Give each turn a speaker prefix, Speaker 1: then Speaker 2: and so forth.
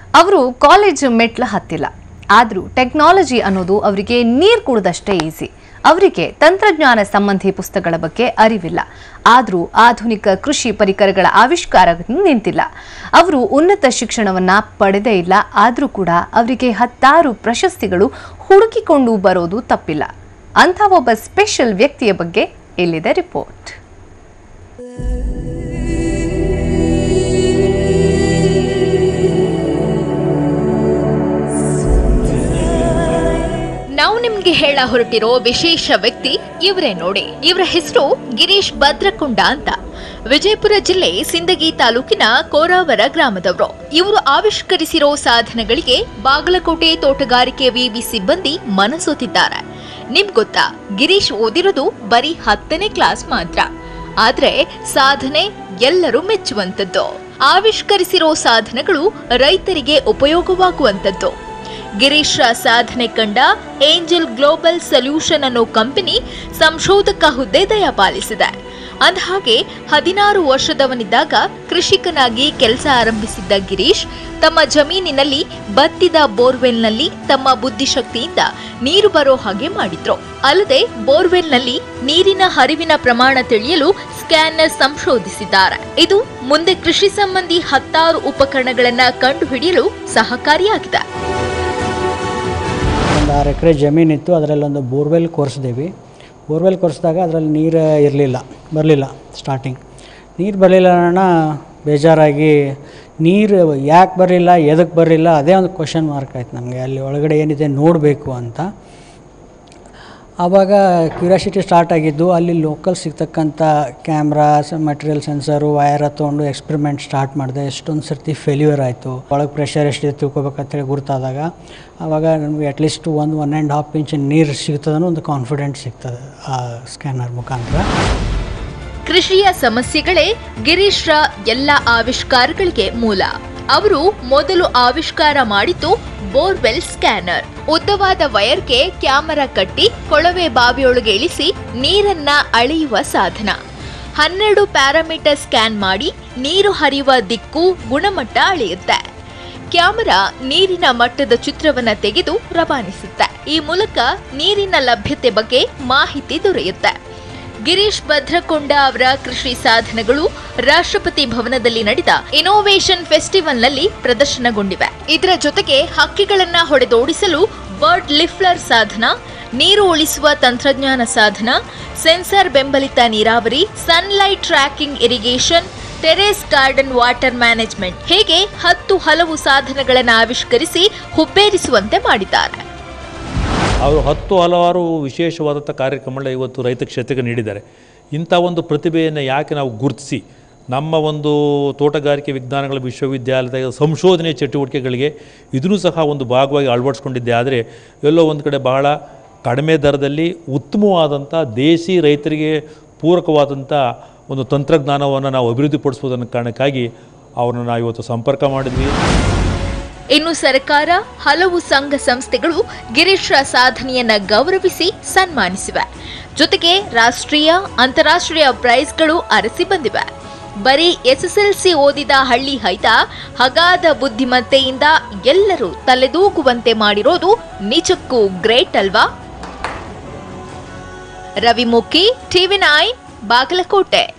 Speaker 1: ಅವರು ಕಾಲೇಜ್ ಮೆಟ್ಲ ಹತ್ತಿಲ್ಲ ಆದರೂ ಟೆಕ್ನಾಲಜಿ ಅನ್ನೋದು ಅವರಿಗೆ ನೀರು ಕುಡಿದಷ್ಟೇ ಈಸಿ ಅವರಿಗೆ ತಂತ್ರಜ್ಞಾನ ಸಂಬಂಧಿ ಪುಸ್ತಕಗಳ ಬಗ್ಗೆ ಅರಿವಿಲ್ಲ ಆದರೂ ಆಧುನಿಕ ಕೃಷಿ ಪರಿಕರಗಳ ಆವಿಷ್ಕಾರ ನಿಂತಿಲ್ಲ ಅವರು ಉನ್ನತ ಶಿಕ್ಷಣವನ್ನ ಪಡೆದೇ ಇಲ್ಲ ಆದರೂ ಕೂಡ ಅವರಿಗೆ ಹತ್ತಾರು ಪ್ರಶಸ್ತಿಗಳು ಹುಡುಕಿಕೊಂಡು ಬರೋದು ತಪ್ಪಿಲ್ಲ ಅಂಥ ಒಬ್ಬ ಸ್ಪೆಷಲ್ ವ್ಯಕ್ತಿಯ ಬಗ್ಗೆ ಇಲ್ಲಿದೆ ರಿಪೋರ್ಟ್
Speaker 2: ನಾವು ನಿಮ್ಗೆ ಹೇಳ ಹೊರಟಿರೋ ವಿಶೇಷ ವ್ಯಕ್ತಿ ಇವರೇ ನೋಡಿ ಇವರ ಹೆಸರು ಗಿರೀಶ್ ಭದ್ರಕೊಂಡ ಅಂತ ವಿಜಯಪುರ ಜಿಲ್ಲೆ ಸಿಂದಗಿ ತಾಲೂಕಿನ ಕೋರಾವರ ಗ್ರಾಮದವರು ಇವರು ಆವಿಷ್ಕರಿಸಿರೋ ಸಾಧನಗಳಿಗೆ ಬಾಗಲಕೋಟೆ ತೋಟಗಾರಿಕೆ ವಿವಿ ಸಿಬ್ಬಂದಿ ಮನಸೋತಿದ್ದಾರೆ ನಿಮ್ ಗೊತ್ತಾ ಗಿರೀಶ್ ಓದಿರೋದು ಬರೀ ಹತ್ತನೇ ಕ್ಲಾಸ್ ಮಾತ್ರ ಆದ್ರೆ ಸಾಧನೆ ಎಲ್ಲರೂ ಮೆಚ್ಚುವಂತದ್ದು ಆವಿಷ್ಕರಿಸಿರೋ ಸಾಧನಗಳು ರೈತರಿಗೆ ಉಪಯೋಗವಾಗುವಂತದ್ದು ಗಿರೀಶ್ ಸಾಧನೆ ಕಂಡ ಏಂಜಲ್ ಗ್ಲೋಬಲ್ ಸೊಲ್ಯೂಷನ್ ಅನ್ನೋ ಕಂಪನಿ ಸಂಶೋಧಕ ಹುದ್ದೆ ದಯಪಾಲಿಸಿದೆ ಅಂದಹಾಗೆ ಹದಿನಾರು ವರ್ಷದವನಿದ್ದಾಗ ಕೃಷಿಕನಾಗಿ ಕೆಲಸ ಆರಂಭಿಸಿದ್ದ ಗಿರೀಶ್ ತಮ್ಮ ಜಮೀನಿನಲ್ಲಿ ಬತ್ತಿದ ಬೋರ್ವೆಲ್ನಲ್ಲಿ ತಮ್ಮ ಬುದ್ಧಿಶಕ್ತಿಯಿಂದ ನೀರು ಬರೋ ಹಾಗೆ ಮಾಡಿದ್ರು ಅಲ್ಲದೆ ಬೋರ್ವೆಲ್ನಲ್ಲಿ ನೀರಿನ ಹರಿವಿನ ಪ್ರಮಾಣ ತಿಳಿಯಲು ಸ್ಕ್ಯಾನರ್ ಸಂಶೋಧಿಸಿದ್ದಾರೆ ಇದು ಮುಂದೆ ಕೃಷಿ ಸಂಬಂಧಿ ಹತ್ತಾರು ಉಪಕರಣಗಳನ್ನ ಕಂಡುಹಿಡಿಯಲು ಸಹಕಾರಿಯಾಗಿದೆ
Speaker 3: ಒಂದು ಆರು ಎಕರೆ ಜಮೀನಿತ್ತು ಅದರಲ್ಲಿ ಒಂದು ಬೋರ್ವೆಲ್ ಕೊರೆಸಿದ್ದೀವಿ ಬೋರ್ವೆಲ್ ಕೊರೆಸಿದಾಗ ಅದರಲ್ಲಿ ನೀರು ಇರಲಿಲ್ಲ ಬರಲಿಲ್ಲ ಸ್ಟಾರ್ಟಿಂಗ್ ನೀರು ಬರಲಿಲ್ಲ ಅಣ್ಣ ಬೇಜಾರಾಗಿ ನೀರು ಯಾಕೆ ಬರಲಿಲ್ಲ ಎದಕ್ಕೆ ಬರಲಿಲ್ಲ ಅದೇ ಒಂದು ಕ್ವಶನ್ ಮಾರ್ಕ್ ಆಯ್ತು ನಮಗೆ ಅಲ್ಲಿ ಒಳಗಡೆ ಏನಿದೆ ನೋಡಬೇಕು ಅಂತ ಆವಾಗ ಕ್ಯೂರಿಯಾಸಿಟಿ ಸ್ಟಾರ್ಟ್ ಆಗಿದ್ದು ಅಲ್ಲಿ ಲೋಕಲ್ ಸಿಗ್ತಕ್ಕಂಥ ಕ್ಯಾಮ್ರಾಸ್ ಮಟೀರಿಯಲ್ ಸೆನ್ಸರು ವಯರ ತೊಗೊಂಡು ಎಕ್ಸ್ಪೆರಿಮೆಂಟ್ ಸ್ಟಾರ್ಟ್ ಮಾಡಿದೆ ಎಷ್ಟೊಂದು ಸರ್ತಿ ಫೇಲ್ಯೂರ್ ಆಯಿತು ಒಳಗೆ ಪ್ರೆಷರ್ ಎಷ್ಟಿದೆ ತಿಳ್ಕೊಬೇಕಂತೇಳಿ ಗುರ್ತಾದಾಗ ಆವಾಗ ನಮಗೆ ಅಟ್ಲೀಸ್ಟ್ ಒಂದು ಒನ್ ಆ್ಯಂಡ್ ಹಾಫ್ ಇಂಚ್ ನೀರು ಸಿಗ್ತದನ್ನೋ ಒಂದು ಕಾನ್ಫಿಡೆಂಟ್ ಸಿಗ್ತದೆ ಆ ಸ್ಕ್ಯಾನರ್ ಮುಖಾಂತರ
Speaker 2: ಕೃಷಿಯ ಸಮಸ್ಯೆಗಳೇ ಗಿರೀಶ್ರ ಎಲ್ಲ ಆವಿಷ್ಕಾರಗಳಿಗೆ ಮೂಲ ಅವರು ಮೊದಲು ಆವಿಷ್ಕಾರ ಮಾಡಿದ್ದು ಬೋರ್ವೆಲ್ ಸ್ಕ್ಯಾನರ್ ಉದ್ದವಾದ ವೈರ್ಗೆ ಕ್ಯಾಮೆರಾ ಕಟ್ಟಿ ಕೊಳವೆ ಬಾವಿಯೊಳಗೆ ಇಳಿಸಿ ನೀರನ್ನ ಅಳೆಯುವ ಸಾಧನ ಹನ್ನೆರಡು ಪ್ಯಾರಾಮೀಟರ್ ಸ್ಕ್ಯಾನ್ ಮಾಡಿ ನೀರು ಹರಿಯುವ ದಿಕ್ಕು ಗುಣಮಟ್ಟ ಅಳೆಯುತ್ತೆ ಕ್ಯಾಮೆರಾ ನೀರಿನ ಮಟ್ಟದ ಚಿತ್ರವನ್ನ ತೆಗೆದು ರವಾನಿಸುತ್ತೆ ಈ ಮೂಲಕ ನೀರಿನ ಲಭ್ಯತೆ ಬಗ್ಗೆ ಮಾಹಿತಿ ದೊರೆಯುತ್ತೆ ಗಿರೀಶ್ ಭದ್ರಕೊಂಡ ಅವರ ಕೃಷಿ ಸಾಧನಗಳು ರಾಷ್ಟ್ರಪತಿ ಭವನದಲ್ಲಿ ನಡೆದ ಇನೋವೇಷನ್ ಫೆಸ್ಟಿವಲ್ನಲ್ಲಿ ಪ್ರದರ್ಶನಗೊಂಡಿವೆ ಇದರ ಜೊತೆಗೆ ಹಕ್ಕಿಗಳನ್ನ ಹೊಡೆದೋಡಿಸಲು ಬರ್ಡ್ ಲಿಫ್ಲರ್ ಸಾಧನ ನೀರು ಉಳಿಸುವ ತಂತ್ರಜ್ಞಾನ ಸಾಧನ ಸೆನ್ಸರ್ ಬೆಂಬಲಿತ ನೀರಾವರಿ sunlight tracking irrigation terrace garden water management ಹೀಗೆ ಹತ್ತು ಹಲವು ಸಾಧನಗಳನ್ನು ಆವಿಷ್ಕರಿಸಿ ಹುಬ್ಬೇರಿಸುವಂತೆ ಮಾಡಿದ್ದಾರೆ
Speaker 4: ಅವರು ಹತ್ತು ಹಲವಾರು ವಿಶೇಷವಾದಂಥ ಕಾರ್ಯಕ್ರಮಗಳನ್ನ ಇವತ್ತು ರೈತ ಕ್ಷೇತ್ರಕ್ಕೆ ನೀಡಿದ್ದಾರೆ ಇಂಥ ಒಂದು ಪ್ರತಿಭೆಯನ್ನು ಯಾಕೆ ನಾವು ಗುರುತಿಸಿ ನಮ್ಮ ಒಂದು ತೋಟಗಾರಿಕೆ ವಿಜ್ಞಾನಗಳ ವಿಶ್ವವಿದ್ಯಾಲಯದ ಸಂಶೋಧನೆ ಚಟುವಟಿಕೆಗಳಿಗೆ ಇದನ್ನು ಸಹ ಒಂದು ಭಾಗವಾಗಿ ಅಳವಡಿಸ್ಕೊಂಡಿದ್ದೆ ಆದರೆ ಎಲ್ಲೋ ಒಂದು ಕಡೆ ಬಹಳ ಕಡಿಮೆ ದರದಲ್ಲಿ ಉತ್ತಮವಾದಂಥ ದೇಸಿ ರೈತರಿಗೆ ಪೂರಕವಾದಂಥ ಒಂದು ತಂತ್ರಜ್ಞಾನವನ್ನು ನಾವು ಅಭಿವೃದ್ಧಿಪಡಿಸ್ಬೋದು ಅನ್ನೋ ಕಾರಣಕ್ಕಾಗಿ ಅವ್ರನ್ನ ನಾವು ಇವತ್ತು ಸಂಪರ್ಕ ಮಾಡಿದ್ವಿ
Speaker 2: ಇನ್ನು ಸರ್ಕಾರ ಹಲವು ಸಂಘ ಸಂಸ್ಥೆಗಳು ಗಿರೀಶ್ರ ಸಾಧನೆಯನ್ನ ಗೌರವಿಸಿ ಸನ್ಮಾನಿಸಿವೆ ಜೊತೆಗೆ ರಾಷ್ಟ್ರೀಯ ಅಂತಾರಾಷ್ಟ್ರೀಯ ಪ್ರೈಸ್ಗಳು ಅರಸಿ ಬಂದಿವೆ ಬರೀ ಎಸ್ಎಸ್ಎಲ್ಸಿ ಓದಿದ ಹಳ್ಳಿ ಹೈದ ಹಗಾದ ಬುದ್ಧಿಮತ್ತೆಯಿಂದ ಎಲ್ಲರೂ ತಲೆದೂಗುವಂತೆ ಮಾಡಿರೋದು ನಿಜಕ್ಕೂ ಗ್ರೇಟ್ ಅಲ್ವಾ ರವಿಮುಖಿ ಟಿವಿ ನೈನ್ ಬಾಗಲಕೋಟೆ